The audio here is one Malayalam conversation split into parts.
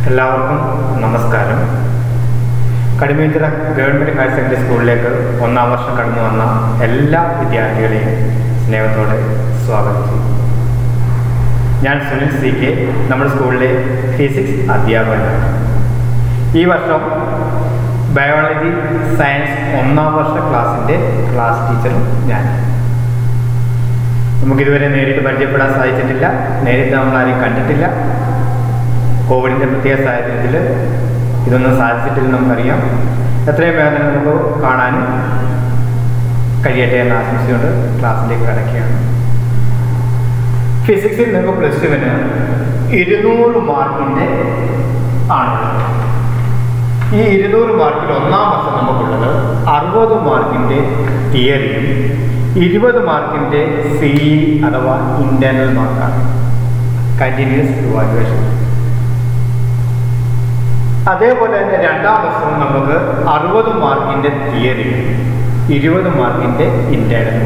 എല്ലാവർക്കും നമസ്കാരം കടിമേച്ചിറ ഗവൺമെൻറ് ഹയർ സെക്കൻഡറി സ്കൂളിലേക്ക് ഒന്നാം വർഷം കടന്നു വന്ന എല്ലാ വിദ്യാർത്ഥികളെയും സ്നേഹത്തോടെ സ്വാഗതം ചെയ്യും ഞാൻ സുനിൽ സി കെ നമ്മുടെ സ്കൂളിലെ ഫിസിക്സ് അധ്യാപകനാണ് ഈ വർഷം ബയോളജി സയൻസ് ഒന്നാം വർഷ ക്ലാസ്സിൻ്റെ ക്ലാസ് ടീച്ചറും ഞാൻ നമുക്കിതുവരെ നേരിട്ട് പരിചയപ്പെടാൻ സാധിച്ചിട്ടില്ല നേരിട്ട് നമ്മൾ ആരെയും കണ്ടിട്ടില്ല കോവിഡിൻ്റെ പ്രത്യേക സാഹചര്യത്തിൽ ഇതൊന്നും സാധിച്ചിട്ടില്ല നമുക്കറിയാം എത്രയും വേഗം തന്നെ നമുക്ക് കാണാനും കഴിയട്ടെ എന്ന് ആശംസിച്ചുകൊണ്ട് ക്ലാസ്സിലേക്ക് കടക്കുകയാണ് ഫിസിക്സിൽ നിങ്ങൾക്ക് പ്ലസ് ടുവിന് ഇരുന്നൂറ് മാർക്കിൻ്റെ ആണുള്ളത് ഈ ഇരുന്നൂറ് മാർക്കിൽ ഒന്നാം വർഷം നമുക്കുള്ളത് അറുപത് മാർക്കിൻ്റെ തിയറിയും ഇരുപത് മാർക്കിൻ്റെ സി അഥവാ ഇൻറ്റേർണൽ മാർക്കാണ് കണ്ടിന്യൂസ് ഇവാലുവേഷൻ അതേപോലെ തന്നെ രണ്ടാം വർഷം നമുക്ക് അറുപത് മാർക്കിൻ്റെ തിയറിയും ഇരുപത് മാർക്കിൻ്റെ ഇൻറ്റേർണൽ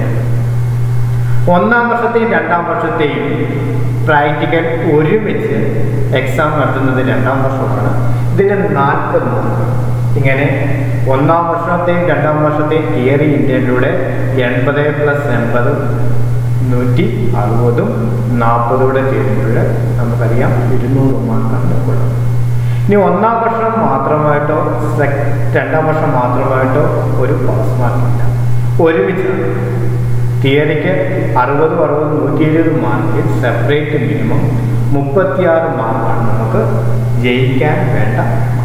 ഒന്നാം വർഷത്തെയും രണ്ടാം വർഷത്തെയും പ്രാക്ടിക്കൽ ഒരുമിച്ച് എക്സാം നടത്തുന്നത് രണ്ടാം വർഷമാണ് ഇതിന് നാൽപ്പത് മാർക്ക് ഇങ്ങനെ ഒന്നാം വർഷത്തെയും രണ്ടാം വർഷത്തെയും തിയറി ഇന്ത്യയിലൂടെ എൺപത് പ്ലസ് എൺപത് നൂറ്റി അറുപതും നാൽപ്പതോടെ ചേരുമ്പോൾ നമുക്കറിയാം ഇരുന്നൂറ് മാർക്കാണ് ഉള്ളത് ഇനി ഒന്നാം വർഷം മാത്രമായിട്ടോ രണ്ടാം വർഷം മാത്രമായിട്ടോ ഒരു പാസ് മാർക്കില്ല ഒരുമിച്ചാണ് തിയറിക്ക് അറുപതും അറുപതും നൂറ്റി എഴുപത് മാർക്ക് സെപ്പറേറ്റ് മിനിമം മുപ്പത്തിയാറ് മാർക്കാണ് നമുക്ക് ജയിക്കാൻ വേണ്ട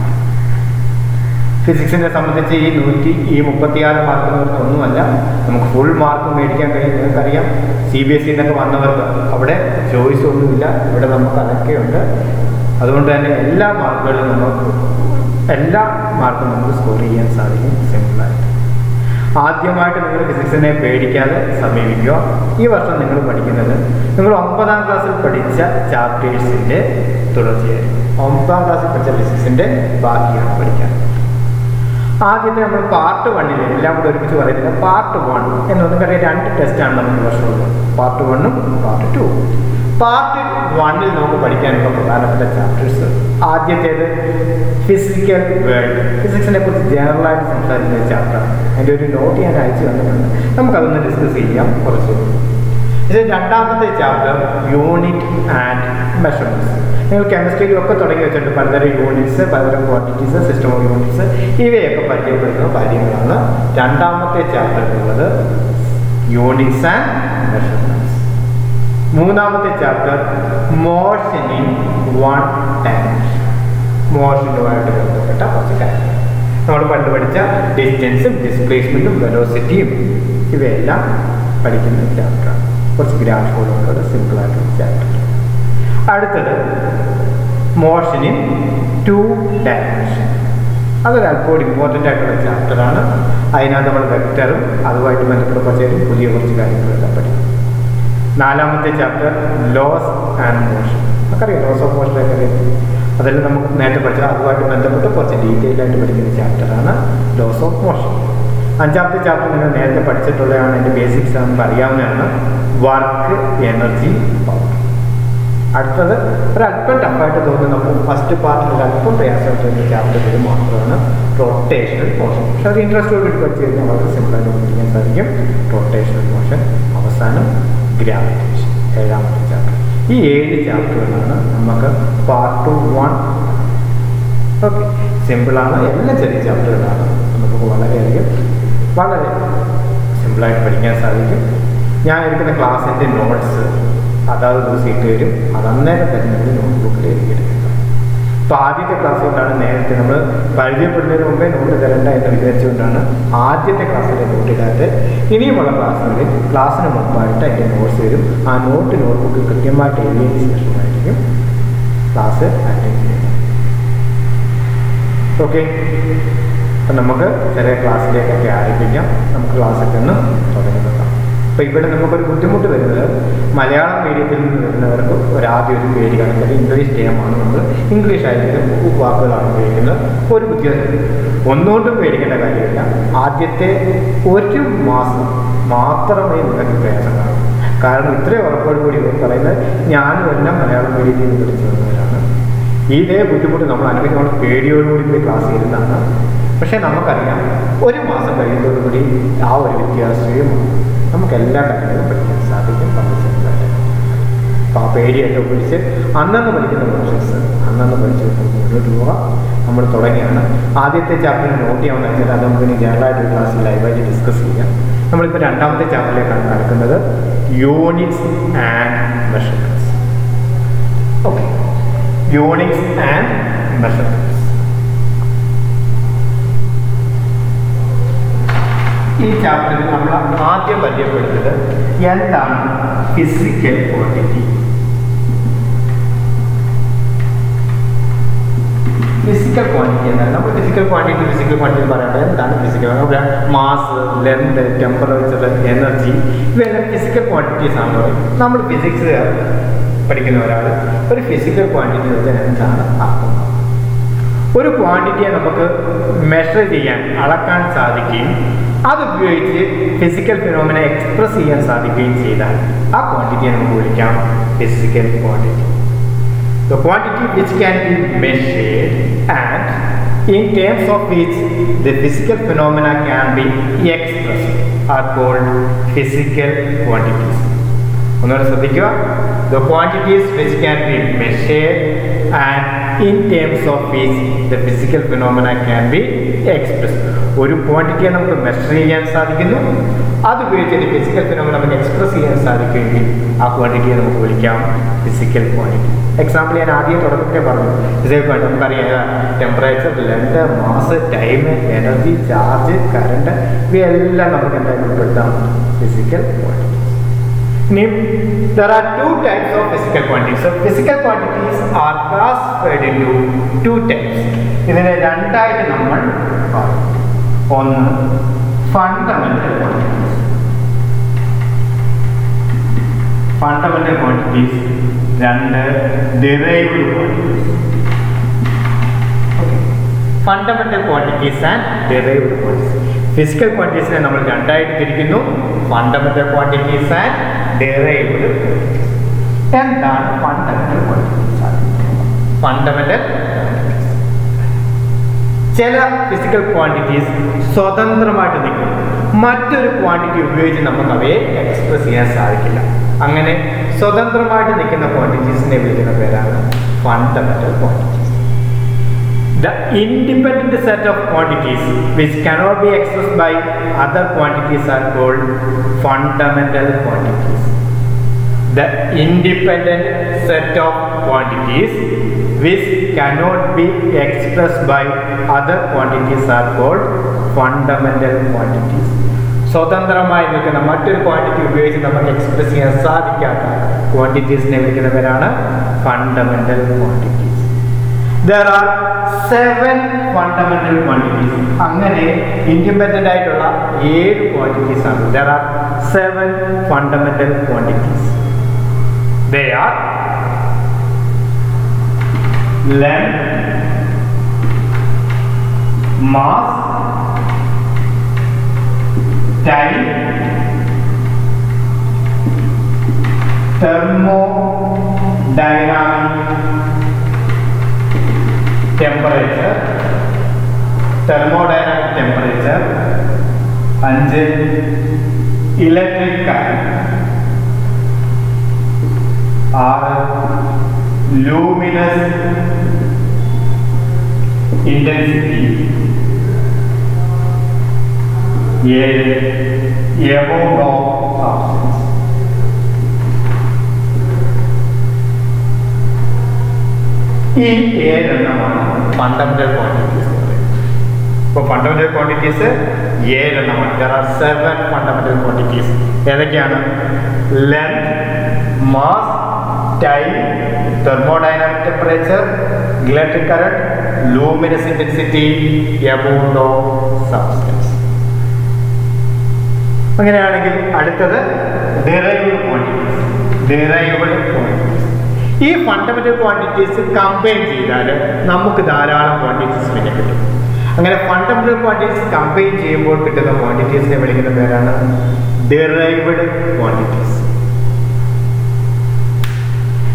ഫിസിക്സിനെ സംബന്ധിച്ച് ഈ നൂറ്റി ഈ മുപ്പത്തിയാറ് മാർക്ക് എന്ന് പറഞ്ഞാൽ ഒന്നുമല്ല നമുക്ക് ഫുൾ മാർക്ക് മേടിക്കാൻ കഴിയും നിങ്ങൾക്കറിയാം സി ബി എസ് സിന്നൊക്കെ വന്നവർക്ക് അവിടെ ചോയ്സ് ഒന്നുമില്ല ഇവിടെ നമുക്ക് അതൊക്കെയുണ്ട് അതുകൊണ്ട് തന്നെ എല്ലാ മാർക്കുകളും നമുക്ക് എല്ലാ മാർക്കും നമുക്ക് സ്കോർ ചെയ്യാൻ സാധിക്കും സിമ്പിളായിട്ട് ആദ്യമായിട്ട് നിങ്ങൾ ഫിസിക്സിനെ പേടിക്കാതെ സമീപിക്കുക ഈ വർഷം നിങ്ങൾ പഠിക്കുന്നത് നിങ്ങൾ ഒമ്പതാം ക്ലാസ്സിൽ പഠിച്ച ചാപ്റ്റേഴ്സിൻ്റെ തുടർച്ചയായിരിക്കും ഒമ്പതാം ക്ലാസ്സിൽ പഠിച്ച ഫിസിക്സിൻ്റെ ബാക്കിയാണ് പഠിക്കാൻ ആദ്യത്തെ നമ്മൾ പാർട്ട് വണ്ണിൽ എല്ലാം കൂടെ ഒരുമിച്ച് പറയുന്നത് പാർട്ട് വൺ എന്നൊന്നും കറിയാം രണ്ട് ടെസ്റ്റാണ് നമുക്ക് വർഷമുള്ളത് പാർട്ട് വണ്ണും പാർട്ട് ടു പാർട്ട് വണ്ണിൽ നമുക്ക് പഠിക്കാനുള്ള പ്രധാനപ്പെട്ട ചാപ്റ്റേഴ്സ് ആദ്യത്തേത് ഫിസിക്കൽ വേൾഡ് ഫിസിക്സിനെ കുറിച്ച് ജനറലായിട്ട് സംസാരിക്കുന്ന ചാപ്റ്ററാണ് അതിൻ്റെ ഒരു നോട്ട് ഞാൻ അയച്ചു തന്നിട്ടുണ്ട് നമുക്കതൊന്ന് ഡിസ്കസ് ചെയ്യാം കുറച്ച് ഇത് രണ്ടാമത്തെ ചാപ്റ്റർ യൂണിറ്റ് ആൻഡ് മെഷർമെൻറ്റ്സ് നിങ്ങൾ കെമിസ്ട്രിയിലും ഒക്കെ തുടങ്ങി വെച്ചിട്ടുണ്ട് പലതരം യൂണിറ്റ്സ് പലതരം ക്വാണ്ടിറ്റീസ് സിസ്റ്റം ഓഫ് യൂണിറ്റ്സ് ഇവയൊക്കെ പരിചയപ്പെടുത്തുന്ന കാര്യങ്ങളാണ് രണ്ടാമത്തെ ചാപ്റ്ററിലുള്ളത് യൂണിറ്റ്സ് ആൻഡ് മെഷർമെൻറ്റ്സ് മൂന്നാമത്തെ chapter motion in one dimension മോഷനുമായിട്ട് ബന്ധപ്പെട്ട കുറച്ച് കാര്യങ്ങൾ നമ്മൾ പണ്ട് പഠിച്ച ഡിസ്റ്റൻസും ഡിസ്പ്ലേസ്മെൻറ്റും വെലോസിറ്റിയും ഇവയെല്ലാം പഠിക്കുന്ന ചാപ്റ്ററാണ് കുറച്ച് ഗ്രാഫുകളോട് സിമ്പിളായിട്ടുള്ള ചാപ്റ്റർ അടുത്തത് മോഷൻ ഇൻ ടു ഡയമെൻഷൻ അതൊരു അല്പം ഇമ്പോർട്ടൻ്റ് ആയിട്ടുള്ള ചാപ്റ്ററാണ് അതിനകത്ത് നമ്മൾ വെക്ടറും അതുമായിട്ട് ബന്ധപ്പെട്ട കുറച്ച് പുതിയ കുറച്ച് കാര്യങ്ങളെല്ലാം പഠിക്കും നാലാമത്തെ ചാപ്റ്റർ ലോസ് ആൻഡ് മോഷൻ നമുക്കറിയാം ലോസ് ഓഫ് മോഷൻ ഒക്കെ അറിയാം അതിൽ നമുക്ക് നേരത്തെ പഠിച്ച അതുമായിട്ട് ബന്ധപ്പെട്ട് കുറച്ച് ഡീറ്റെയിൽ ആയിട്ട് പഠിക്കുന്ന ചാപ്റ്ററാണ് ലോസ് ഓഫ് മോഷൻ അഞ്ചാമത്തെ ചാപ്റ്റർ നിങ്ങൾ നേരത്തെ പഠിച്ചിട്ടുള്ളതാണ് അതിൻ്റെ ബേസിക്സ് നമുക്ക് അറിയാവുന്നതാണ് വർക്ക് എനർജി പവർ അടുത്തത് ഒരല്പം ടഫായിട്ട് തോന്നുന്നു നമുക്ക് ഫസ്റ്റ് പാർട്ടിൽ ഒരല്പം പ്രയാസമായിട്ട് ചാപ്റ്റർ ഇത് മാത്രമാണ് റൊട്ടേഷണൽ മോഷൻ പക്ഷെ അത് ഇൻട്രസ്റ്റോട് പഠിച്ചു കഴിഞ്ഞാൽ വളരെ സിമ്പിളായിട്ട് പഠിക്കാൻ സാധിക്കും റൊട്ടേഷണൽ മോഷൻ അവസാനം ഗ്രാവിറ്റേഷൻ ഏഴാമത്തെ ചാപ്റ്റർ ഈ ഏഴ് ചാപ്റ്ററുകളാണ് നമുക്ക് പാർട്ട് വൺ ഓക്കെ സിമ്പിളാണ് എല്ലാം ചെറിയ ചാപ്റ്ററുകളാണ് നമുക്ക് വളരെയധികം വളരെ സിമ്പിളായിട്ട് പഠിക്കാൻ സാധിക്കും ഞാൻ എടുക്കുന്ന ക്ലാസ്സിൻ്റെ നോട്ട്സ് അതാത് ദിവസം ഇട്ട് തരും അത് അന്നേരം തന്നെ നമ്മൾ നോട്ട്ബുക്കിൽ എഴുതിയെടുക്കുന്നത് അപ്പോൾ ആദ്യത്തെ ക്ലാസ് കൊണ്ടാണ് നേരത്തെ നമ്മൾ പരിചയപ്പെടുന്നതിന് മുമ്പേ നോട്ട് തരണ്ട എന്ന് വിചാരിച്ചുകൊണ്ടാണ് ആദ്യത്തെ ക്ലാസ്സിലെ നോട്ട് ഇടാതെ ഇനിയുമുള്ള ക്ലാസ്സുകളിൽ ക്ലാസ്സിന് മുമ്പായിട്ട് അതിൻ്റെ നോട്ട്സ് വരും ആ നോട്ട് നോട്ട്ബുക്കിൽ കൃത്യമായിട്ട് എഴുതിയതിന് ശേഷമായിരിക്കും ക്ലാസ് അറ്റൻഡ് ചെയ്യുന്നത് ഓക്കെ അപ്പം നമുക്ക് ചെറിയ ക്ലാസ്സിലേക്കൊക്കെ ആരംഭിക്കാം നമുക്ക് ക്ലാസ്സൊക്കെ ഒന്ന് തുടങ്ങി നോക്കാം അപ്പോൾ ഇവിടെ നമുക്കൊരു ബുദ്ധിമുട്ട് വരുന്നത് മലയാളം മീഡിയത്തിൽ നിന്ന് വരുന്നവർക്ക് ഒരാദ്യം ഒരു പേടി കാണിക്കുന്നത് ഇംഗ്ലീഷ് ടേമാണ് നമ്മൾ ഇംഗ്ലീഷ് ആയിരിക്കും വാക്കുകളാണ് ഉപയോഗിക്കുന്നത് ഒരു ബുദ്ധിമുട്ട് ഒന്നുകൊണ്ടും പേടിക്കേണ്ട കാര്യമില്ല ആദ്യത്തെ ഒരു മാസം മാത്രമേ നിങ്ങൾക്ക് പ്രയാസം കാണൂ കാരണം ഇത്രയും ഉറപ്പോട് കൂടി ഇവർ പറയുന്നത് ഞാനും എല്ലാം മലയാളം മീഡിയത്തിൽ നിന്ന് പഠിച്ചു വന്നവരാണ് ഇതേ ബുദ്ധിമുട്ട് നമ്മൾ അനുഭവിച്ച് നമ്മൾ പേടിയോടുകൂടി പോയി ക്ലാസ് ഇരുന്നാണ് പക്ഷേ നമുക്കറിയാം ഒരു മാസം കഴിയുന്നതോടുകൂടി ആ ഒരു വ്യത്യാസവും നമുക്ക് എല്ലാ കാര്യങ്ങളും പഠിക്കാൻ സാധിക്കും പങ്കുചേർന്നായിട്ട് അപ്പോൾ ആ പേടിയൊക്കെ പിടിച്ച് അന്നന്ന് പഠിക്കുന്ന പ്രോസസ്സ് അന്നന്ന് പഠിച്ചിട്ട് മുന്നോട്ട് പോവുക നമ്മൾ തുടങ്ങിയാണ് ആദ്യത്തെ ചാപ്റ്റർ നോട്ട് ചെയ്യാമെന്ന് വെച്ചാൽ അത് നമുക്ക് ഇനി ജനറലായിട്ട് ഒരു ക്ലാസ്സിൽ ലൈവായിട്ട് ഡിസ്കസ് ചെയ്യാം നമ്മളിപ്പോൾ രണ്ടാമത്തെ ചാപ്റ്ററിലേക്കാണ് നടക്കുന്നത് units and measurements okay units and measurements ഈ ചാപ്റ്ററിൽ നമ്മൾ ആദ്യം പരിചയപ്പെടുന്നത് എന്താണ് ഫിസിക്കൽ ക്വാണ്ടിറ്റി ഫിസിക്കൽ ക്വാണ്ടിറ്റി എന്താണ് നമ്മൾ ഫിസിക്കൽ ക്വാണ്ടിറ്റി ഫിസിക്കൽ ക്വാണ്ടിറ്റി പറയുന്നത് എന്താണ് physical mass length temperature energy ഇവയെല്ലാം ഫിസിക്കൽ ക്വാണ്ടിറ്റീസ് ആണ് പറയും നമ്മൾ ഫിസിക്സ് പഠിക്കുന്ന ഒരാൾ ഒരു ഫിസിക്കൽ ക്വാണ്ടിറ്റി വെച്ചാൽ എന്താണ് അർത്ഥം ഒരു ക്വാണ്ടിറ്റിയെ നമുക്ക് മെഷർ ചെയ്യാൻ അളക്കാൻ സാധിക്കുകയും അതുപയോഗിച്ച് ഫിസിക്കൽ ഫിനോമിന എക്സ്പ്രസ് ചെയ്യാൻ സാധിക്കുകയും ചെയ്താൽ ആ ക്വാണ്ടിറ്റിയെ നമുക്ക് വിളിക്കാം physical quantity The quantity which can be measured and in terms of which the physical phenomena can be expressed are called physical quantities. ഒന്നുകൂടെ ശ്രദ്ധിക്കുക the quantities which can be measured and in terms of which the physical phenomena can be express ഒരു ക്വാണ്ടിറ്റിയെ നമുക്ക് മെഷർ ചെയ്യാൻ സാധിക്കുന്നു അത് ഉപയോഗിച്ച് ഫിസിക്കൽ ഫിനോമിന നമുക്ക് എക്സ്പ്രസ് ചെയ്യാൻ സാധിക്കുമെങ്കിൽ ആ ക്വാണ്ടിറ്റിയെ നമുക്ക് വിളിക്കാം ഫിസിക്കൽ ക്വാണ്ടിറ്റി എക്സാമ്പിൾ ഞാൻ ആദ്യം തുടക്കത്തെ പറഞ്ഞു ഫിസിക്കൽ ക്വാണ്ടിറ്റി നമുക്കറിയാം temperature length mass time energy charge current ഇവയെല്ലാം നമുക്ക് എന്തായാലും ഉൾപ്പെടുത്താം physical quantity Name, there are two types of physical quantities. So physical quantities are classified into two types. ഇതിനെ രണ്ടായിട്ട് നമ്മൾ കാണും. ഒന്ന് ഫണ്ടമെന്റൽ ക്വാണ്ടിറ്റീസ് ഫണ്ടമെന്റൽ ക്വാണ്ടിറ്റീസ് രണ്ട് derived quantities fundamental quantities and derived quantities physical ക്വാണ്ടിറ്റീസിനെ നമ്മൾ രണ്ടായിട്ട് തിരിക്കുന്നു ഫണ്ടമെന്റൽ ക്വാണ്ടിറ്റീസ് ആൻഡ് ഡിറൈവ്ഡ് എന്താണ് ഫണ്ടമെന്റൽ ക്വാണ്ടിറ്റീസ് ഫണ്ടമെന്റൽ ചില ഫിസിക്കൽ ക്വാണ്ടിറ്റീസ് സ്വതന്ത്രമായിട്ട് നിൽക്കും മറ്റൊരു ക്വാണ്ടിറ്റി ഉപയോഗിച്ച് നമുക്ക് അവയെ എക്സ്പ്രസ് ചെയ്യാൻ സാധിക്കില്ല അങ്ങനെ സ്വതന്ത്രമായിട്ട് നിൽക്കുന്ന ക്വാണ്ടിറ്റീസിനെ വിളിക്കുന്ന പേരാണ് fundamental quantities The independent set of quantities which cannot be expressed by other quantities are called fundamental quantities. The independent set of quantities which cannot be expressed by other quantities are called fundamental quantities. സ്വതന്ത്രമായി നിൽക്കുന്ന മറ്റൊരു ക്വാണ്ടിറ്റി ഉപയോഗിച്ച് നമുക്ക് എക്സ്പ്രസ് ചെയ്യാൻ സാധിക്കാത്ത ക്വാണ്ടിറ്റീസിനെ വിളിക്കുന്ന പേരാണ് fundamental quantities there are seven fundamental quantities അങ്ങനെ ഇൻഡിപെൻഡന്റ് ആയിട്ടുള്ള ഏഴ് ക്വാണ്ടിറ്റീസ് ആണ് there are seven fundamental quantities they are length mass time thermodynamic temperature thermodynamic temperature അഞ്ച് ഇലക്ട്രിക് കറണ്ട് ആറ് ലൂമിനസ് ഇന്റൻസിറ്റി ഏഴ് എമൗണ്ട് ഓഫ് സബ്സ്റ്റൻസ് ഈ ഏഴെണ്ണമാണ് ഫണ്ടമെന്റൽ ക്വാണ്ടിറ്റീസ് ഇപ്പോൾ ഫണ്ടമെന്റൽ ക്വാണ്ടിറ്റീസ് ഏഴെണ്ണമാണ് there are seven fundamental quantities ഏതൊക്കെയാണ് length mass time thermodynamic temperature electric current luminous intensity amount of substance അങ്ങനെയാണെങ്കിൽ അടുത്തത് ഡിറൈവ്ഡ് ക്വാണ്ടിറ്റീസ് ഡിറൈവ്ഡ് ക്വാണ്ടിറ്റീസ് ഈ ഫണ്ടമെന്റൽ ക്വാണ്ടിറ്റീസ് കമ്പൈൻ ചെയ്താൽ നമുക്ക് ധാരാളം ക്വാണ്ടിറ്റീസ് പിന്നെ കിട്ടും അങ്ങനെ ഫണ്ടമെന്റൽ ക്വാണ്ടിറ്റീസ് കമ്പൈൻ ചെയ്യുമ്പോൾ കിട്ടുന്ന ക്വാണ്ടിറ്റീസിനെ വിളിക്കുന്ന പേരാണ് derived quantities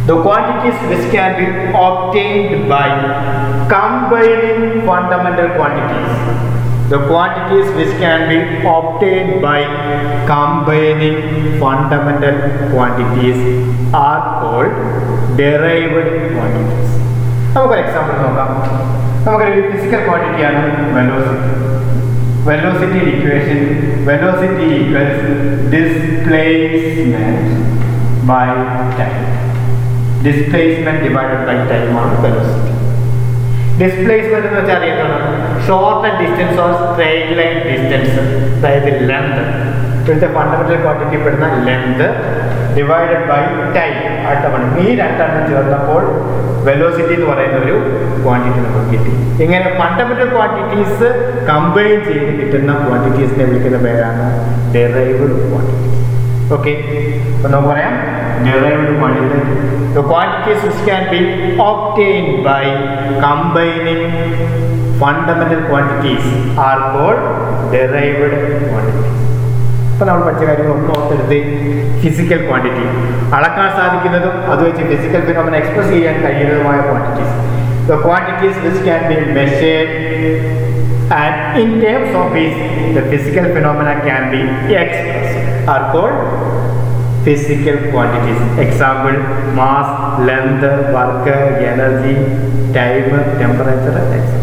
The quantities which can be obtained by combining fundamental quantities. The quantities which can be obtained by combining fundamental quantities are called derived quantities. നമുക്കൊരു എക്സാമ്പിൾ നോക്കാം നമുക്കൊരു ഫിസിക്കൽ ക്വാണ്ടിറ്റിയാണ് velocity velocity equation velocity equals displacement by time displacement divided by time ആണ് വെലോസിറ്റി ഡിസ്പ്ലേസ്മെന്റ് എന്ന് വെച്ചാൽ എന്താണ് short distance or straight line distance അതായത് ലെന്ത് ഇപ്പോഴത്തെ ഫണ്ടമെന്റൽ ക്വാണ്ടിറ്റി പെടുന്ന ലെന്ത് ഡിവൈഡഡ് ബൈ ടൈം അടുത്ത പണി ഈ രണ്ടെണ്ണം ചേർന്നപ്പോൾ വെലോസിറ്റി എന്ന് പറയുന്ന ഒരു ക്വാണ്ടിറ്റി നമുക്ക് കിട്ടി ഇങ്ങനെ ഫണ്ടമെന്റൽ ക്വാണ്ടിറ്റീസ് കമ്പൈൻ ചെയ്ത് കിട്ടുന്ന ക്വാണ്ടിറ്റീസിനെ വിളിക്കുന്ന പേരാണ് ഡെറൈവ്ഡ് ക്വാണ്ടിറ്റീസ് ഓക്കെ അപ്പൊ നമുക്ക് പറയാം derived quantity the quantities which can be obtained by combining fundamental quantities are called derived quantities ഇപ്പം നമ്മൾ പഠിച്ച കാര്യങ്ങൾ ഒന്ന് ഓർത്തെടുത്ത് ഫിസിക്കൽ ക്വാണ്ടിറ്റി അളക്കാൻ സാധിക്കുന്നതും അത് വെച്ച് ഫിസിക്കൽ ഫിനോമിന എക്സ്പ്രസ് ചെയ്യാൻ കഴിയുന്നതുമായ quantities the quantities which can be measured and in terms of is the physical phenomena can be express are called physical quantities. Example, mass, length, work, energy, time, temperature, etc.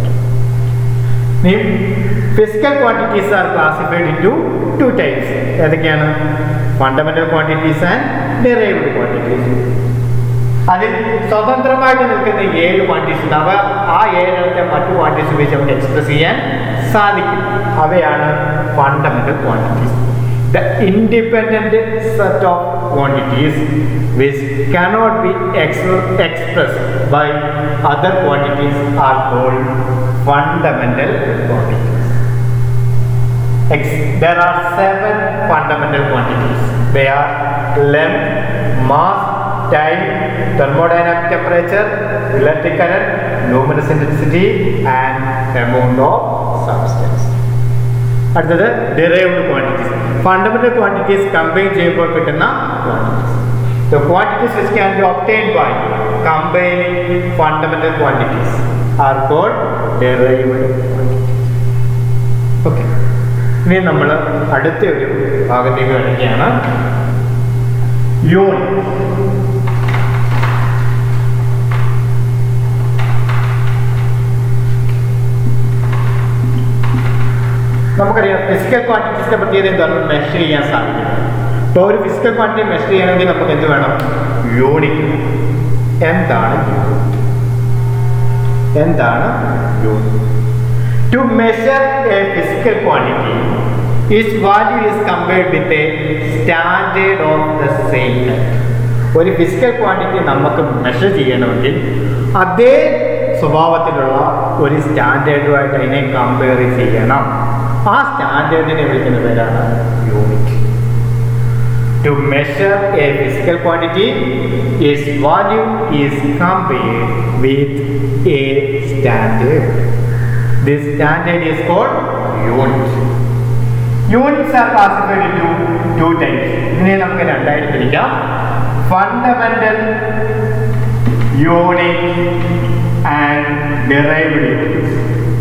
Physical quantities are classified into two types. ഏതൊക്കെയാണ് fundamental quantities and derived quantities അതിൽ സ്വതന്ത്രമായിട്ട് നിൽക്കുന്ന ഏഴ് ക്വാണ്ടിറ്റീസ് ഉണ്ട് അവ ആ ഏഴെണ്ണത്തെ മറ്റു ക്വാണ്ടിറ്റീസ് ഉപയോഗിച്ച് നമുക്ക് എക്സ്പ്രസ് ചെയ്യാൻ സാധിക്കും അവയാണ് fundamental quantities the independent set of quantities which cannot be ex- expressed by other quantities are called fundamental quantities. Ex- there are seven fundamental quantities. They are length, mass, time, thermodynamic temperature, electric current, luminous intensity, and amount of substance. അടുത്തത് derived quantities fundamental quantities combine ചെയ്യുമ്പോൾ കിട്ടുന്ന quantities the quantities which can be obtain by combining fundamental quantities are called derived okay ഇനി നമ്മൾ അടുത്ത ഒരു ഭാഗത്തേക്ക് കിടക്കുകയാണ് യൂണിറ്റ് നമുക്കറിയാം ഫിസിക്കൽ ക്വാണ്ടിറ്റീസിന്റെ പ്രത്യേകത എന്താണ് മെഷർ ചെയ്യാൻ സാധിക്കും ഇപ്പോൾ ഒരു ഫിസിക്കൽ ക്വാണ്ടിറ്റി മെഷർ ചെയ്യണമെങ്കിൽ നമുക്ക് എന്ത് വേണം യൂണിറ്റ് എന്താണ് യൂണിറ്റ് എന്താണ് unit to measure a physical quantity is value is compared with a standard of the same ഒരു ഫിസിക്കൽ ക്വാണ്ടിറ്റി നമുക്ക് മെഷർ ചെയ്യണമെങ്കിൽ അതേ സ്വഭാവത്തിലുള്ള ഒരു സ്റ്റാൻഡേർഡുമായിട്ട് അതിനെ കമ്പയർ ചെയ്യണം ആ സ്റ്റാൻഡേർഡിനെ വിളിക്കുന്ന പേരാണ് unit to measure a physical quantity is value is compared with a standard this standard is called unit units are classified into two types ഇതിനെ നമുക്ക് രണ്ടായിട്ട് തിരിക്കാം fundamental unit and derived units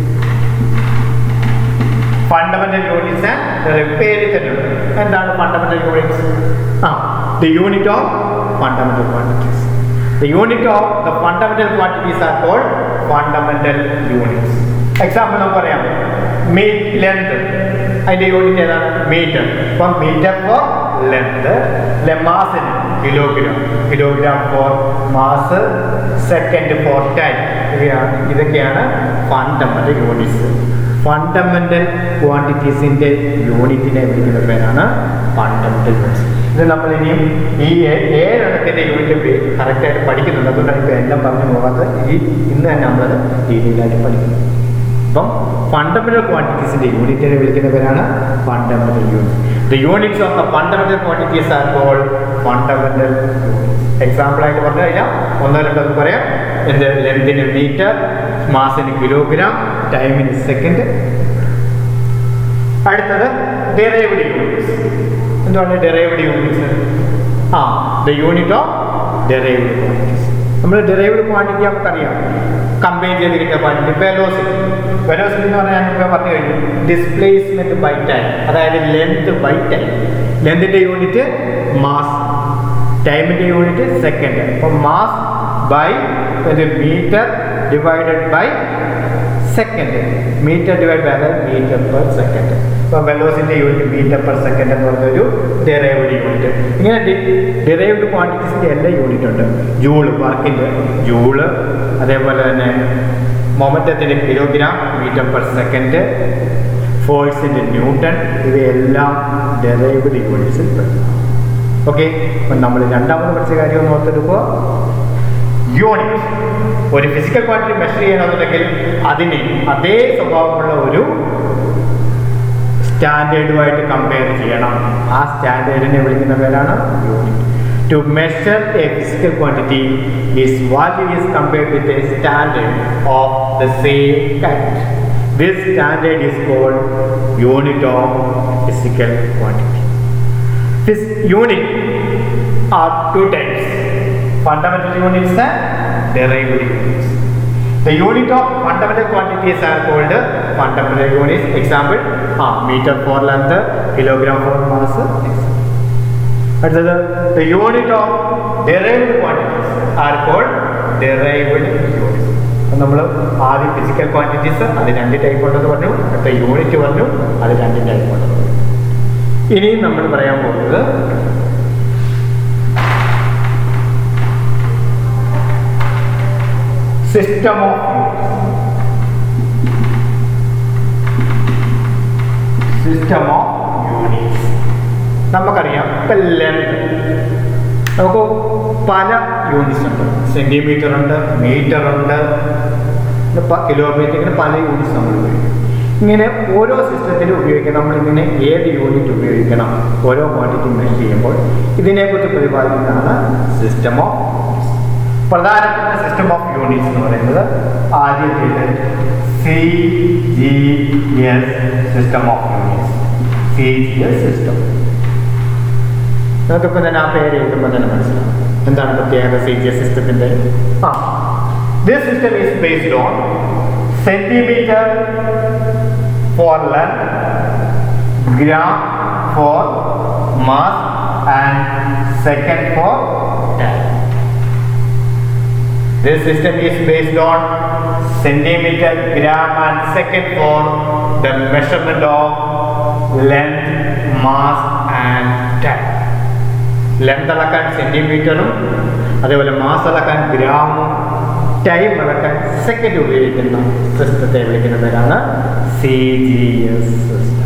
fundamental units and പേരിൽ തന്നെ ഉണ്ട് എന്താണ് ഫണ്ടമെന്റൽ യൂണിറ്റ്സ് ആ the unit of fundamental quantities the unit of the fundamental quantities are called fundamental units example നമുക്ക് പറയാം മീറ്റ് ലെന്ത് അതിന്റെ യൂണിറ്റ് ഏതാണ് മീറ്റർ അപ്പം മീറ്റർ ഫോർ ലെന്ത് മാസിന് kilogram kilogram for mass second for time ഇവയാണ് ഇതൊക്കെയാണ് ഫണ്ടമെന്റൽ യൂണിറ്റ്സ് ഫണ്ടമെന്റൽ ക്വാണ്ടിറ്റീസിന്റെ യൂണിറ്റിനെ വിളിക്കുന്ന പേരാണ് ഫണ്ടമെന്റൽ യൂണിറ്റ്സ് ഇത് നമ്മൾ ഇനിയും ഈ ഏ- ഏഴെണ്ണത്തിന്റെ യൂണിറ്റ് കറക്റ്റായിട്ട് പഠിക്കുന്നുണ്ട് അതുകൊണ്ടാണ് ഇപ്പോൾ എല്ലാം പറഞ്ഞു പോകാത്തത് ഈ ഇന്ന് തന്നെ നമ്മളത് ഡീറ്റെയിലായിട്ട് പഠിക്കുന്നു അപ്പം ഫണ്ടമെന്റൽ ക്വാണ്ടിറ്റീസിന്റെ യൂണിറ്റിനെ വിളിക്കുന്ന പേരാണ് fundamental unit the units of the fundamental quantities are called fundamental example ആയിട്ട് പറഞ്ഞു കഴിഞ്ഞാൽ ഒന്നോ രണ്ടോ എന്ന് പറയാം എന്ത് ലെങ്തിന് മീറ്റർ മാസിന് കിലോഗ്രാം ടൈമിന് സെക്കൻഡ് അടുത്തത് ഡെറൈവ്ഡ് യൂണിറ്റ്സ് എന്താണ് ഡെറൈവ്ഡ് യൂണിറ്റ്സ് ആ the unit of derived quantities നമ്മൾ ഡെറൈവ്ഡ് ക്വാണ്ടിറ്റി നമുക്കറിയാം കമ്പയർ ചെയ്ത് കിട്ടിയ ക്വാണ്ടിറ്റി വെലോസിറ്റി വെലോസിറ്റി എന്ന് പറഞ്ഞാൽ ഞാൻ പറഞ്ഞു കഴിഞ്ഞു ഡിസ്പ്ലേസ്മെന്റ് ബൈ ടൈം അതായത് ലെങ്ത് ബൈ ടൈം ലെന്തിന്റെ യൂണിറ്റ് മാസ് ടൈമിന്റെ യൂണിറ്റ് സെക്കൻഡ് അപ്പോൾ mass by metre divided by second metre divide by metre per second ഇപ്പോൾ വെലോസിൻ്റെ യൂണിറ്റ് മീറ്റർ പെർ സെക്കൻഡ് എന്ന് പറഞ്ഞൊരു ഡെറൈവ്ഡ് യൂണിറ്റ് ഇങ്ങനെ ഡെറൈവ്ഡ് ക്വാണ്ടിറ്റീസിൻ്റെ എല്ലാ യൂണിറ്റ് ഉണ്ട് ജൂള് വർക്കിൻ്റെ ജൂള് അതേപോലെ തന്നെ മൊമറ്റത്തിൻ്റെ കിലോഗ്രാം മീറ്റർ പെർ സെക്കൻഡ് ഫോഴ്സിൻ്റെ ന്യൂട്ടൺ ഇവയെല്ലാം ഡെറൈവ്ഡ് യൂണിറ്റ്സിൽ പെടുന്നു ഓക്കെ അപ്പം നമ്മൾ രണ്ടാമത് പഠിച്ച കാര്യം ഒന്ന് ഓർത്തെടുക്കുക യൂണിറ്റ് ഒരു ഫിസിക്കൽ ക്വാണ്ടിറ്റി മെഷർ ചെയ്യണമെന്നുണ്ടെങ്കിൽ അതിന് അതേ സ്വഭാവമുള്ള ഒരു സ്റ്റാൻഡേർഡുമായിട്ട് കമ്പയർ ചെയ്യണം ആ സ്റ്റാൻഡേർഡിനെ വിളിക്കുന്ന പേരാണ് unit to measure a physical quantity is value is compared with a standard of the same kind this standard is called unit of physical quantity This unit are two types fundamental units and derived units. The unit of fundamental quantities are called fundamental units. Example, ah, meter for length, kilogram for mass. അടുത്തത് the unit of derived quantities are called derived units. നമ്മൾ ആദ്യം ഫിസിക്കൽ ക്വാണ്ടിറ്റീസ് അത് രണ്ട് ടൈപ്പ് ഉണ്ടെന്ന് പറഞ്ഞു അടുത്ത യൂണിറ്റ് പറഞ്ഞു അത് രണ്ട് ടൈപ്പ് ഉണ്ടെന്ന് പറഞ്ഞു ഇനി നമ്മൾ പറയാൻ പോകുന്നത് system of system of units നമുക്കറിയാം ഇപ്പം ലെങ്ത് നമുക്ക് പല യൂണിറ്റ്സ് ഉണ്ട് സെൻറ്റിമീറ്റർ ഉണ്ട് മീറ്റർ ഉണ്ട് കിലോമീറ്റർ ഇങ്ങനെ പല യൂണിറ്റ്സ് നമ്മൾ ഉപയോഗിക്കും ഇങ്ങനെ ഓരോ സിസ്റ്റത്തിലും ഉപയോഗിക്കണം നമ്മളിങ്ങനെ ഏത് യൂണിറ്റ് ഉപയോഗിക്കണം ഓരോ ക്വാണ്ടിറ്റി മെഷർ ചെയ്യുമ്പോൾ ഇതിനെക്കുറിച്ച് പ്രതിപാദിക്കുന്നതാണ് സിസ്റ്റം ഓഫ് പ്രധാനപ്പെട്ട സിസ്റ്റം ഓഫ് യൂണിറ്റ്സ് എന്ന് പറയുന്നത് ആദ്യത്തേത് C G S system of units C G S system നമുക്കിപ്പോൾ തന്നെ ആ പേര് എഴുതുമ്പോൾ തന്നെ മനസ്സിലാവും എന്താണ് പ്രത്യേകത സി ജി എസ് സിസ്റ്റത്തിൻ്റെ ആ this system is based on centimetre for length, gram for mass and second for time. This system is based on centimeter, gram and second for the measurement of length, mass and time. Length അളക്കാൻ സെന്റിമീറ്ററും അതേപോലെ മാസ് അളക്കാൻ ഗ്രാമും ടൈം അളക്കാൻ സെക്കൻഡ് ഉപയോഗിക്കുന്ന സിസ്റ്റത്തെ വിളിക്കുന്ന പേരാണ് സി ജി എസ് സിസ്റ്റം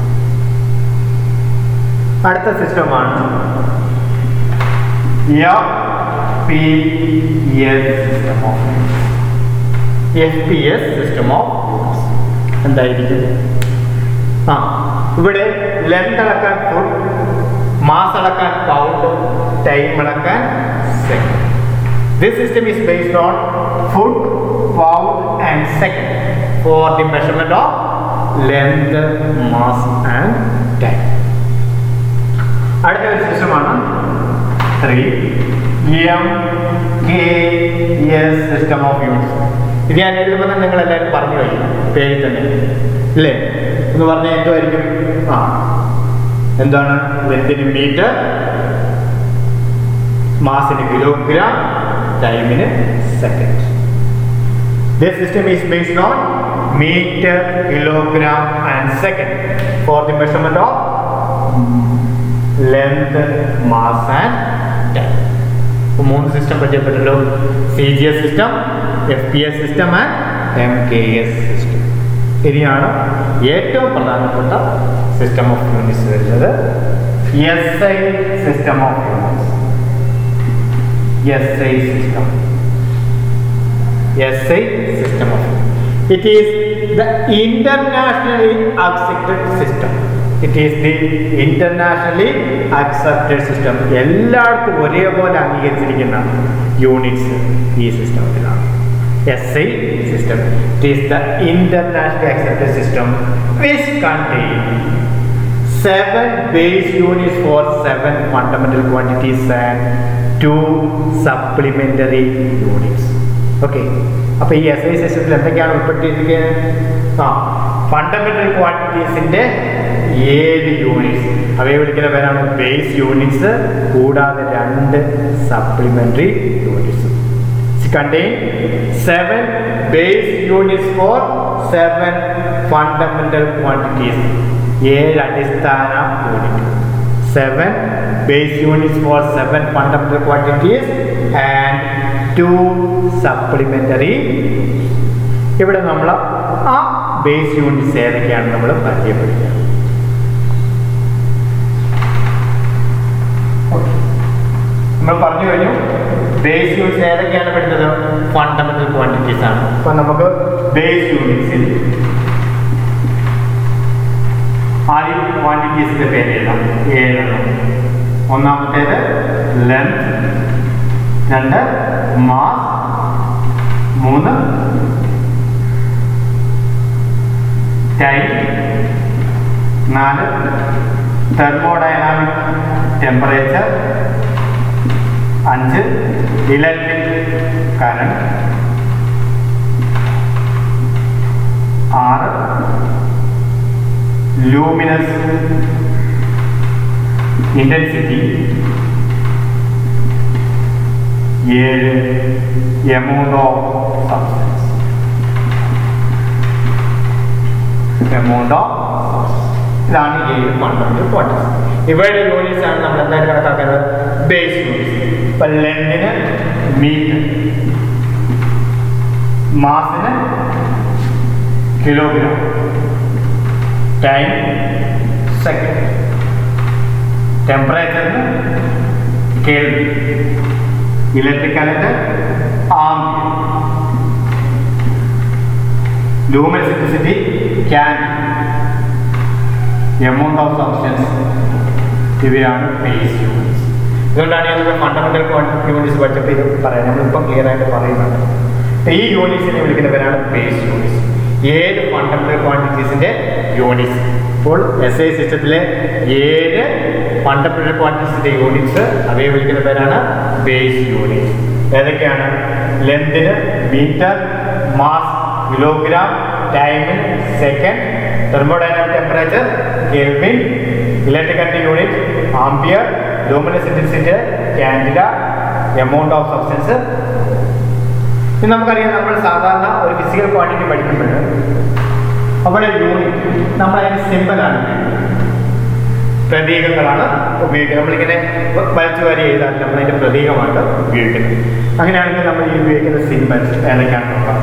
അടുത്ത സിസ്റ്റമാണ് F P S system of F P S system of എന്തായിരിക്കും ആ ഇവിടെ ലെങ്ത് അളക്കാൻ ഫുഡ് മാസ് അളക്കാൻ പൗണ്ട് ടൈം അളക്കാൻ second this system is based on foot pound and second for the measurement of length mass and time അടുത്ത ഒരു സിസ്റ്റമാണ് three M K S system of units ഇത് ഞാൻ എഴുതുമ്പോൾ തന്നെ നിങ്ങൾ എല്ലാവരും പറഞ്ഞു കഴിഞ്ഞു പേരിൽ തന്നെ ഇല്ലേ എന്ന് പറഞ്ഞാൽ എന്തുമായിരിക്കും ആ എന്താണ് ലെന്തിന് മീറ്റർ മാസിന് കിലോഗ്രാം ടൈമിന് second this system is based on metre kilogram and second for the measurement of length mass and time മൂന്ന് സിസ്റ്റം പരിചയപ്പെട്ടല്ലോ C G S system F P S system and M K S system ഇനിയാണ് ഏറ്റവും പ്രധാനപ്പെട്ട സിസ്റ്റം ഓഫ് യൂണിറ്റ്സ് വരുന്നത് S I system of units S I system S I system of it is the internationally accepted system it is the internationally accepted system എല്ലായിടത്തും ഒരേപോലെ അംഗീകരിച്ചിരിക്കുന്ന യൂണിറ്റ്സ് ഈ സിസ്റ്റത്തിലാണ് SI system. It is the internationally accepted system which contain seven base units for seven fundamental quantities and two supplementary units. Okay അപ്പൊ ഈ എസ് ഐ സിസ്റ്റത്തിൽ എന്തൊക്കെയാണ് ഉൾപ്പെട്ടിരിക്കുന്നത് ആ ഫണ്ടമെന്റൽ ക്വാണ്ടിറ്റീസിന്റെ ഏഴ് യൂണിറ്റ്സ് അവയെ വിളിക്കുന്ന പേരാണ് ബേസ് യൂണിറ്റ്സ് കൂടാതെ രണ്ട് supplementary units contain seven base units for seven fundamental quantities. ഏഴ് അടിസ്ഥാന unit seven base units for seven fundamental quantities and two supplementary ഇവിടെ നമ്മൾ ആ ബേസ് യൂണിറ്റ്സ് ഏതൊക്കെയാണ് നമ്മൾ പരിചയപ്പെടുത്തുക നമ്മൾ പറഞ്ഞു കഴിഞ്ഞു ബേസ് യൂണിറ്റ്സ് ഏതൊക്കെയാണ് പഠിച്ചത് ഫണ്ടമെന്റൽ ക്വാണ്ടിറ്റീസ് ആണ് അപ്പൊ നമുക്ക് ബേസ് യൂണിറ്റ്സിൽ ആദ്യം ക്വാണ്ടിറ്റീസിന്റെ പേര് എഴുതാം ഏഴെണ്ണം ഒന്നാമത്തേത് ലെങ്ത് രണ്ട് മാസ് മൂന്ന് ടൈം നാല് തെർമോഡൈനാമിക് ടെമ്പറേച്ചർ അഞ്ച് ഇലക്ട്രിക് കറണ്ട് ആറ് ലൂമിനസ് ഇൻറ്റൻസിറ്റി ഏഴ് amount of substance amount of ഇതാണ് ഏഴ് ഫണ്ടമെന്റൽ ക്വാണ്ടിറ്റീസ് ഇവയുടെ യൂണിറ്റ്സ് ആണ് നമ്മൾ എന്തായാലും കണക്കാക്കുന്നത് ബേസ് യൂണിറ്റ്സ് ഇപ്പൊ ലെന്തിന് മീറ്റർ മാസിന് കിലോഗ്രാം ടൈം സെക്കൻഡ് ടെമ്പറേച്ചറിന് കേൾവി electric current ampere luminosity can amount of substance ഇവയാണ് ബേസ് യൂണിറ്റ്സ് ഇതുകൊണ്ടാണ് ഞാൻ ഫണ്ടമെന്റൽ യൂണിറ്റ്സ് പഠിച്ചപ്പോൾ ഇത് പറയാം നമ്മളിപ്പം ക്ലിയർ ആയിട്ട് പറയുന്നുണ്ട് ഈ യൂണിറ്റ്സിനെ വിളിക്കുന്നവരാണ് ബേസ് യൂണിറ്റ്സ് ഏഴ് ഫണ്ടമെന്റൽ ക്വാണ്ടിറ്റീസിന്റെ യൂണിറ്റ്സ് ഇപ്പോൾ എസ് ഐ സിസ്റ്റത്തിലെ ഏഴ് ഫണ്ടമെന്റൽ ക്വാണ്ടിറ്റീസിന്റെ യൂണിറ്റ്സ് അവയെ വിളിക്കുന്ന പേരാണ് ബേസ് യൂണിറ്റ് ഏതൊക്കെയാണ് ലെന്തിന് മീറ്റർ മാസ് കിലോഗ്രാം ടൈമിന് second thermodynamic temperature kelvin electric current unit ampere luminous intensity candela amount of substance ഇത് നമുക്കറിയാം നമ്മൾ സാധാരണ ഒരു ഫിസിക്കൽ ക്വാണ്ടിറ്റി പഠിക്കുമ്പോൾ അവിടെ യൂണിറ്റ് നമ്മൾ അതിന് സിമ്പിളാണ് പ്രതീകങ്ങളാണ് ഉപയോഗിക്കുന്നത് നമ്മളിങ്ങനെ വരച്ചു വരി എഴുതാൻ നമ്മൾ അതിന്റെ പ്രതീകമായിട്ട് ഉപയോഗിക്കുന്നത് അങ്ങനെയാണെങ്കിൽ നമ്മൾ ഈ ഉപയോഗിക്കുന്ന സിമ്പിൾസ് ഏതൊക്കെയാണെന്ന് നോക്കാം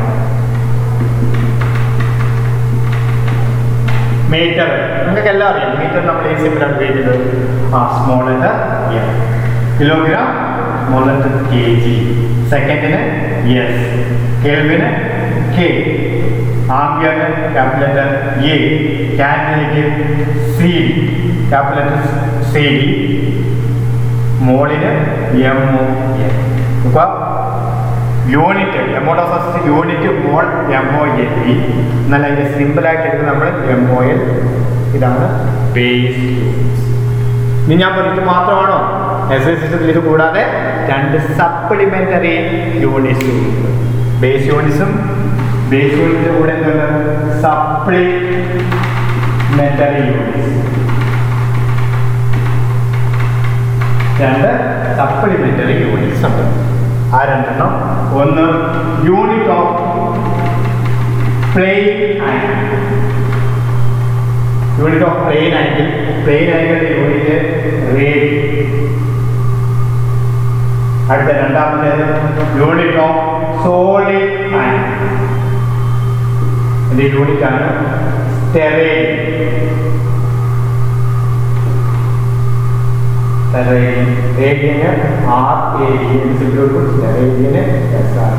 മീറ്റർ നിങ്ങൾക്ക് എല്ലാം അറിയാം മീറ്റർ നമ്മൾ ഈ സിമ്പിളാണ് ഉപയോഗിക്കുന്നത് ആ small letter M kilogram small letter K G സെക്കൻഡിന് എസ് കെൽവിന് കെ ആംബിയറിന് ക്യാപിറ്റൽ ലെറ്റർ എ കാൻഡിലേക്ക് C capital letter C D മോളിന് എം ഒ എൻ അപ്പോൾ unit amount of substance unit mole M O L B എന്നാൽ അതിന്റെ സിമ്പിൾ ആയിട്ട് എടുക്കുന്നത് നമ്മൾ എം ഒ എൽ ഇതാണ് ബേസ് ഇനി ഞാൻ പറഞ്ഞത് മാത്രമാണോ എസ് എസ് സിസ്റ്റത്തിൽ ഇത് കൂടാതെ രണ്ട് സപ്ലിമെന്ററി യൂണിറ്റ്സ് ബേസ് യൂണിറ്റ്സും ബേസ് യൂണിറ്റിന്റെ കൂടെ എന്താണ് സപ്ലിമെന്ററി യൂണിറ്റ്സ് രണ്ട് സപ്ലിമെന്ററി യൂണിറ്റ്സ് ഉണ്ട് ആ രണ്ടെണ്ണം ഒന്ന് unit of plane angle unit of plane angle plane ആംഗിളിന്റെ യൂണിറ്റ് റേഡിയൻ അടുത്ത രണ്ടാമത്തേത് യൂണിറ്റ് ഓഫ് സോളിഡ് ആംഗിൾ ഇതിന്റെ യൂണിറ്റ് ആണ് സ്റ്റെറൈൻ റേഡിയൻ റേഡിയന് R A D N simple റേഡിയന് എസ് ആർ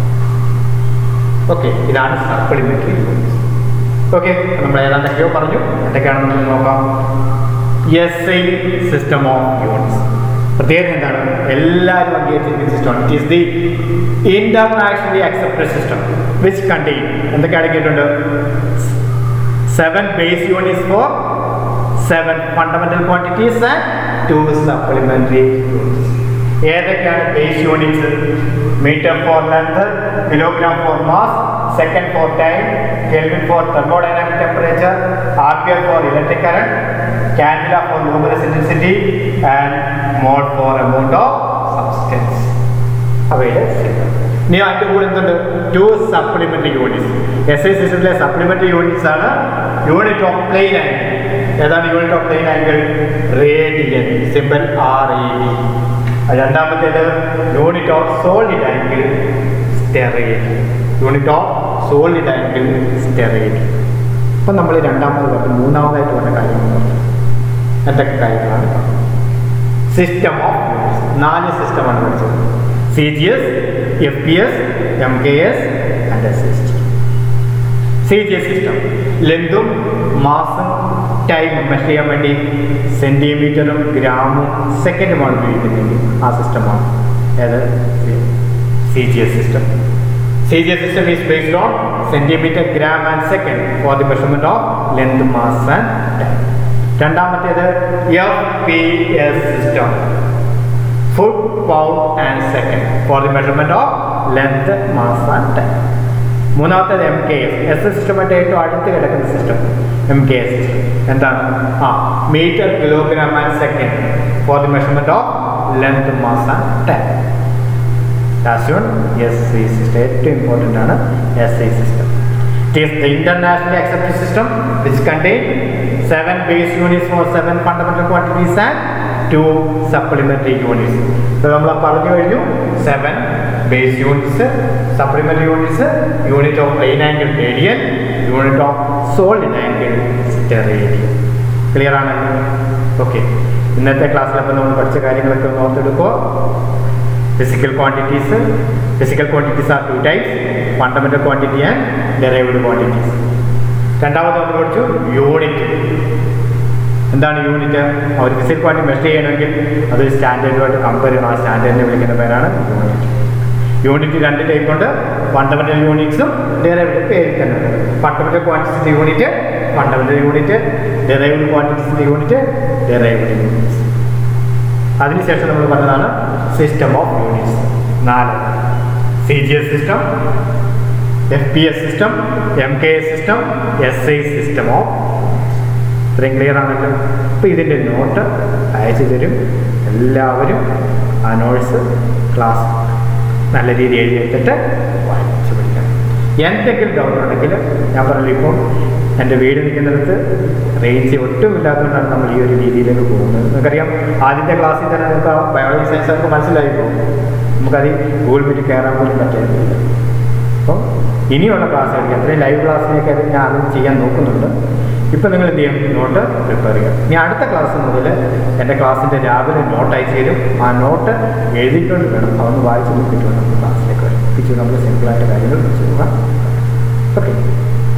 ഓക്കെ ഇതാണ് സപ്ലിമെന്ററി യൂണിറ്റ്സ് ഓക്കെ നമ്മൾ ഏതാണ്ടൊക്കെയോ പറഞ്ഞു എന്തൊക്കെയാണെന്ന് നമുക്ക് നോക്കാം S I system of units പ്രത്യേകത എന്താണ് എല്ലാവരും അംഗീകരിച്ചിരിക്കുന്ന സിസ്റ്റമാണ് it is the internationally accepted system which contain എന്തൊക്കെ അടങ്ങിയിട്ടുണ്ട് seven base units for seven fundamental quantities and two supplementary ഏതൊക്കെയാണ് base units metre for length kilogram for mass second for time kelvin for thermodynamic temperature ampere for electric current candela for luminous intensity and mole for amount of substance അവയുടെ ഇനി അതിൻ്റെ കൂടെ എന്തുണ്ട് two supplementary units S I സിസ്റ്റത്തിലെ സപ്ലിമെന്ററി യൂണിറ്റ്സ് ആണ് യൂണിറ്റ് ഓഫ് പ്ലെയിൻ ആംഗിൾ ഏതാണ് unit of plane angle radian simple R E D രണ്ടാമത്തേത് unit of solid angle steradian unit of solid angle steradian അപ്പം നമ്മൾ രണ്ടാമത് പറഞ്ഞു മൂന്നാമതായിട്ട് പറഞ്ഞ കാര്യങ്ങൾ എന്തൊക്കെ കാര്യങ്ങളാണ് സിസ്റ്റം ഓഫ് നാല് സിസ്റ്റമാണ് പഠിച്ചത് C G S F P S M K S and S S T C G S system ലെന്തും മാസും ടൈമും മെഷർ ചെയ്യാൻ വേണ്ടി സെൻറ്റിമീറ്ററും ഗ്രാമും സെക്കൻഡുമാണ് ഉപയോഗിക്കുന്നത് ആ സിസ്റ്റമാണ് ഏത് C G S system C G S system is based on centimetre gram and second for the measurement of length mass and time രണ്ടാമത്തേത് F P S system foot pound and second for the measurement of length mass and time മൂന്നാമത്തേത് M K S S S സിസ്റ്റമായിട്ട് ഏറ്റവും അടുത്ത് കിടക്കുന്ന system M K S system എന്താണ് ആ metre kilogram and second for the measurement of length mass and time last one S C system ഏറ്റവും ഇമ്പോർട്ടൻ്റ് ആണ് S C system it is the internationally accepted system which contain seven base units for seven fundamental quantities and two supplementary units ഇപ്പോൾ നമ്മൾ പറഞ്ഞു കഴിഞ്ഞു seven base units supplementary units unit of plane angle radian unit of solid angle steradian clear ആണല്ലോ ഓക്കെ ഇന്നത്തെ ക്ലാസ്സിലപ്പോൾ നമ്മൾ പഠിച്ച കാര്യങ്ങളൊക്കെ ഒന്ന് ഓർത്തെടുക്കുക physical quantities physical quantities are two types fundamental quantity and derived quantities രണ്ടാമത് നമ്മൾ പഠിച്ചു യൂണിറ്റ് എന്താണ് യൂണിറ്റ് ഒരു ഫിസിക്കൽ ക്വാണ്ടിറ്റി മെഷർ ചെയ്യണമെങ്കിൽ അതൊരു സ്റ്റാൻഡേർഡുമായിട്ട് കമ്പയർ ചെയ്യണം ആ സ്റ്റാൻഡേർഡിനെ വിളിക്കുന്ന പേരാണ് യൂണിറ്റ് യൂണിറ്റ് രണ്ട് ടൈപ്പ് ഉണ്ട് ഫണ്ടമെന്റൽ യൂണിറ്റ്സും ഡെറൈവ്ഡ് പേരിൽ തന്നെ ഉണ്ട് ഫണ്ടമെന്റൽ ക്വാണ്ടിറ്റീസിന്റെ യൂണിറ്റ് ഫണ്ടമെന്റൽ യൂണിറ്റ് ഡെറൈവ്ഡ് ക്വാണ്ടിറ്റീസിന്റെ യൂണിറ്റ് ഡെറൈവ്ഡ് യൂണിറ്റ്സ് അതിനുശേഷം നമ്മൾ പറഞ്ഞതാണ് സിസ്റ്റം ഓഫ് യൂണിറ്റ്സ് നാല് C G S system F P S system M K S system S I system of ഇത്രയും ക്ലിയർ ആണല്ലോ അപ്പോൾ ഇതിൻ്റെ നോട്ട് അയച്ചു തരും എല്ലാവരും ആ നോട്ട്സ് ക്ലാസ് നല്ല രീതിയിൽ എഴുതി എടുത്തിട്ട് വായിച്ച് പഠിക്കണം എന്തെങ്കിലും ഡൗട്ട് ഉണ്ടെങ്കിൽ ഞാൻ പറഞ്ഞു ഇപ്പോൾ എൻ്റെ വീട് നിൽക്കുന്നിടത്ത് റേഞ്ച് ഒട്ടും ഇല്ലാത്തതുകൊണ്ടാണ് നമ്മൾ ഈ ഒരു രീതിയിലേക്ക് പോകുന്നത് നമുക്കറിയാം ആദ്യത്തെ ക്ലാസ്സിൽ തന്നെ നമുക്ക് ബയോളജി സയൻസ് നമുക്ക് മനസ്സിലായി പോകും നമുക്കത് ഗൂഗിൾ മീറ്റ് കയറാൻ പോലും പറ്റുന്നില്ല അപ്പം ഇനിയുള്ള ക്ലാസ്സുകൾ അത്രയും ലൈവ് ക്ലാസ്സിലേക്ക് അത് ഞാൻ അതും ചെയ്യാൻ നോക്കുന്നുണ്ട് ഇപ്പം നിങ്ങൾ എന്ത് ചെയ്യും നോട്ട് പ്രിപ്പയർ ചെയ്യുക ഇനി അടുത്ത ക്ലാസ് മുതൽ എൻ്റെ ക്ലാസ്സിൻ്റെ രാവിലെ നോട്ട് അയച്ചു തരും ആ നോട്ട് എഴുതിക്കൊണ്ട് വേണം അതൊന്ന് വായിച്ച് നോക്കിയിട്ട് വേണം ക്ലാസ്സിലേക്ക് വരും ഇത് നമ്മൾ സിമ്പിളായിട്ട് കാര്യങ്ങൾ പഠിച്ചു പോകാം ഓക്കെ